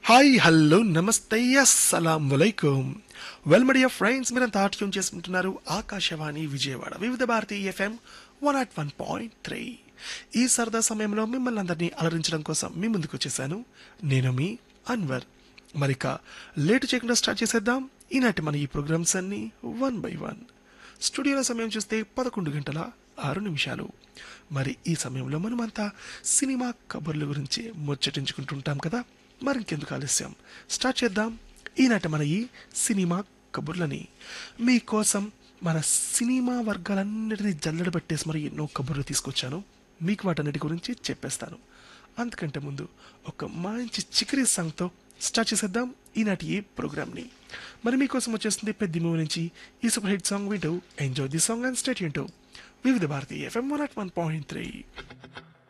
hi hello నమస్తే అస్సలాం వలైకుం వెల్ మీడియా ఫ్రెండ్స్ మీరంతా ఆట్యం చేసుకుంటున్నారు Akashvani Vijayawada Vividh Bharati FM one naught one point three ఈ సరదా సమయంలో మిమ్మల్ని అందరినీ అలరించడం కోసం మీ ముందుకు వచ్చేసాను నేను మీ అన్వర్ మరిక లేటు చేయకుండా స్టార్ట్ చేసేద్దాం ఈనాటి మన ఈ ప్రోగ్రామ్స్ అన్ని వన్ బై వన్ స్టూడియోలో సమయం చూస్తే పదకొండు గంటల ఆరు నిమిషాలు మరి ఈ సమయంలో మనమంతా సినిమా కబుర్ల గురించి ముచ్చటించుకుంటుంటాం కదా మరి ఇంకెందుకు ఆలస్యం స్టార్ట్ చేద్దాం ఈనాటి మన ఈ సినిమా కబుర్లని మీకోసం మన సినిమా వర్గాలన్నిటినీ జల్లెడ పెట్టేసి మరి ఎన్నో కబుర్లు తీసుకొచ్చాను మీకు వాటన్నిటి గురించి చెప్పేస్తాను అంతకంటే ముందు ఒక మంచి చికరీ సాంగ్తో స్టార్ట్ చేసేద్దాం ఈనాటి ఈ ప్రోగ్రామ్ని మరి మీకోసం వచ్చేస్తుంది పెద్ద మూవీ నుంచి ఈ సూపర్ హిట్ సాంగ్ వింటూ enjoy the song and state వింటూ Vividh Bharati FM one at one point three